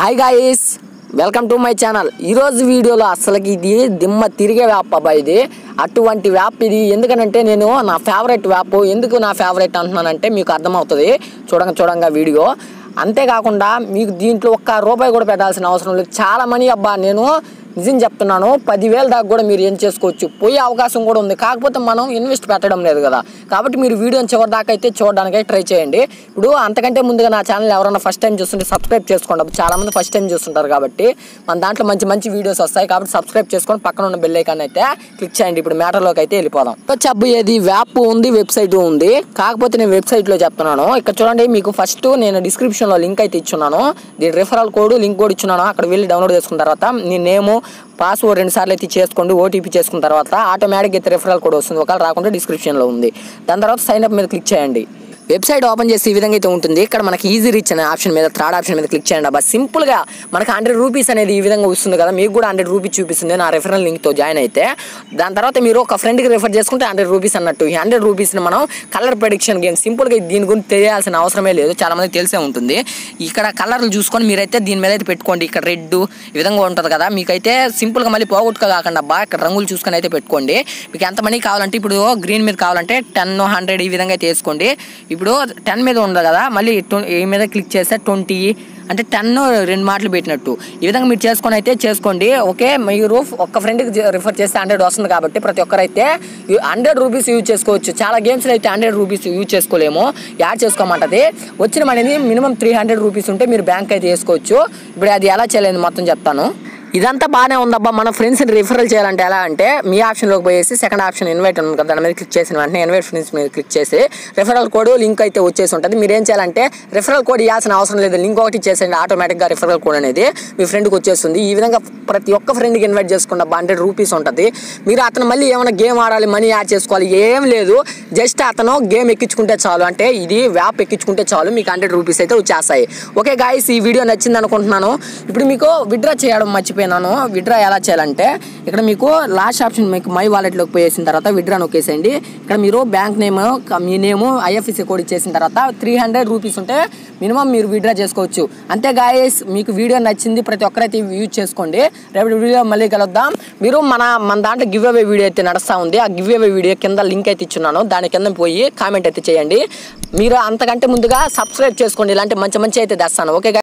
hi guys welcome to my channel ఈరోజు వీడియోలో అసలుకి ఇది దిమ్మ తిరిగే వ్యాప్ అబ్బా ఇది అటువంటి వ్యాప్ ఇది ఎందుకనంటే నేను నా ఫేవరెట్ వ్యాప్ ఎందుకు నా ఫేవరెట్ అంటున్నానంటే మీకు అర్థమవుతుంది చూడంగా చూడంగా వీడియో అంతేకాకుండా మీకు దీంట్లో ఒక్క రూపాయి కూడా పెట్టాల్సిన అవసరం లేదు చాలా మనీ అబ్బా నేను నిజం చెప్తున్నాను పదివేల దాకా కూడా మీరు ఏం చేసుకోవచ్చు పోయే అవకాశం కూడా ఉంది కాకపోతే మనం ఇన్వెస్ట్ పెట్టడం లేదు కదా కాబట్టి మీరు వీడియోని చివరి దాకా అయితే చూడడానికి ట్రై చేయండి ఇప్పుడు అంతకంటే ముందుగా నా ఛానల్ ఎవరైనా ఫస్ట్ టైం చూస్తుంటే సబ్స్క్రైబ్ చేసుకోండి చాలా మంది ఫస్ట్ టైం చూస్తుంటారు కాబట్టి మన దాంట్లో మంచి మంచి వీడియోస్ వస్తాయి కాబట్టి సబ్స్క్రైబ్ చేసుకొని పక్కన ఉన్న బెల్ ఐకాన్ అయితే క్లిక్ చేయండి ఇప్పుడు మ్యాటర్లోకి అయితే వెళ్ళిపోదాం చెప్పు ఏది వ్యాప్ ఉంది వెబ్సైట్ ఉంది కాకపోతే నేను వెబ్సైట్లో చెప్తున్నాను ఇక్కడ చూడండి మీకు ఫస్ట్ నేను డిస్క్రిప్షన్లో లింక్ అయితే ఇచ్చున్నాను దీని రిఫరల్ కోడ్ లింక్ కూడా ఇచ్చున్నాను అక్కడ వెళ్ళి డౌన్లోడ్ చేసుకున్న తర్వాత నీ నేము పాస్వర్డ్ రెండు సార్లు అయితే చేసుకోండి ఓటీపీ చేసుకున్న తర్వాత ఆటోమేటిక్ అయితే రిఫరల్ కోడ్ వస్తుంది ఒకవేళ రాకుంటే డిస్క్రిప్షన్లో ఉంది దాని తర్వాత సైన్ అప్ మీద క్లిక్ చేయండి వెబ్సైట్ ఓపెన్ చేసి ఈ విధంగా అయితే ఉంటుంది ఇక్కడ మనకి ఈజీ రీచ్ అనే ఆప్షన్ మీద థర్డ్ ఆప్షన్ మీద క్లిక్ చేయండి అబ్బా సింపుల్గా మనకి హండ్రెడ్ రూపీస్ అనేది ఈ విధంగా వస్తుంది కదా మీకు కూడా హండ్రెడ్ రూపీస్ చూపిస్తుంది నా రెఫరల్ లింక్తో జాయిన్ అయితే దాని తర్వాత మీరు ఒక ఫ్రెండ్కి రిఫర్ చేసుకుంటే హండ్రెడ్ రూపీస్ అన్నట్టు ఈ హండ్రెడ్ రూపీస్ని మనం కలర్ ప్రెడిక్షన్ గేమ్ సింపుల్గా దీని గురించి తెలియాల్సిన అవసరమే లేదు చాలా మందికి తెలిసే ఉంటుంది ఇక్కడ కలర్లు చూసుకొని మీరైతే దీని మీద అయితే పెట్టుకోండి ఇక్కడ రెడ్ ఈ విధంగా ఉంటుంది కదా మీకైతే సింపుల్గా మళ్ళీ పోగొట్టుక కాకుండా బాగా ఇక్కడ రంగులు చూసుకొని అయితే పెట్టుకోండి మీకు ఎంత మనీ కావాలంటే ఇప్పుడు గ్రీన్ మీద కావాలంటే టెన్ హండ్రెడ్ ఈ విధంగా అయితే వేసుకోండి ఇప్పుడు టెన్ మీద ఉంది కదా మళ్ళీ ట్వ- ఈ మీద క్లిక్ చేస్తే ట్వంటీ అంటే టెన్ రెండు మాటలు పెట్టినట్టు ఈ విధంగా మీరు చేసుకొని అయితే చేసుకోండి ఓకే మీరు ఒక్క ఫ్రెండ్కి రిఫర్ చేస్తే హండ్రెడ్ వస్తుంది కాబట్టి ప్రతి ఒక్కరైతే హండ్రెడ్ రూపీస్ యూజ్ చేసుకోవచ్చు చాలా గేమ్స్లో అయితే హండ్రెడ్ రూపీస్ యూజ్ చేసుకోలేము యాడ్ చేసుకోమంటది వచ్చిన మనది మినిమం త్రీ హండ్రెడ్ రూపీస్ ఉంటే మీరు బ్యాంక్ అయితే వేసుకోవచ్చు ఇప్పుడు అది ఎలా చేయలేదు మొత్తం చెప్తాను ఇదంతా బాగానే ఉందబ్బా మన ఫ్రెండ్స్ని రిఫరల్ చేయాలంటే ఎలా అంటే మీ ఆప్షన్లోకి పోయేసి సెకండ్ ఆప్షన్ ఇన్వైట్ ఉంది కదా దాని మీద క్లిక్ చేసిన వెంటనే ఇన్వైట్ ఫ్రెండ్స్ మీద క్లిక్ చేసి రిఫరల్ కోడ్ లింక్ అయితే వచ్చేసి ఉంటుంది మీరు ఏం చేయాలంటే రిఫరల్ కోడ్ ఇవ్వాల్సిన అవసరం లేదు లింక్ ఒకటి ఇచ్చేసేయండి ఆటోమేటిక్గా రిఫరల్ కోడ్ అనేది మీ ఫ్రెండ్కి వచ్చేస్తుంది ఈ విధంగా ప్రతి ఒక్క ఫ్రెండ్కి ఇన్వైట్ చేసుకున్న హండ్రెడ్ రూపీస్ ఉంటుంది మీరు అతను మళ్ళీ ఏమైనా గేమ్ ఆడాలి మనీ యాడ్ చేసుకోవాలి ఏం లేదు జస్ట్ అతను గేమ్ ఎక్కించుకుంటే చాలు అంటే ఇది వ్యాప్ ఎక్కించుకుంటే చాలు మీకు హండ్రెడ్ రూపీస్ అయితే వచ్చేస్తాయి ఓకే గాయస్ ఈ వీడియో నచ్చింది అనుకుంటున్నాను ఇప్పుడు మీకు విత్డ్రా చేయడం మర్చిపోయినాను విత్డ్రా ఎలా చేయాలంటే ఇక్కడ మీకు లాస్ట్ ఆప్షన్ మీకు మై వాలెట్లోకి పోయేసిన తర్వాత విత్డ్రా నొక్కేసేయండి ఇక్కడ మీరు బ్యాంక్ నేమ్ మీ నేమ్ ఐఎఫ్ఎస్సి కోడ్ ఇచ్చేసిన తర్వాత త్రీ హండ్రెడ్ రూపీస్ ఉంటే మినిమం మీరు విత్డ్రా చేసుకోవచ్చు అంతే గాయస్ మీకు వీడియో నచ్చింది ప్రతి ఒక్కరైతే యూజ్ చేసుకోండి రేపు వీడియో మళ్ళీ కలుద్దాం మీరు మన మన దాంట్లో గివ్ అవే వీడియో అయితే నడుస్తూ ఉంది ఆ గివ్ అవే వీడియో కింద లింక్ అయితే ఇచ్చున్నాను దాని కింద పోయి కామెంట్ అయితే చేయండి మీరు అంతకంటే ముందుగా సబ్స్క్రైబ్ చేసుకోండి ఇలాంటి మంచి మంచి అయితే తెస్తాను ఓకే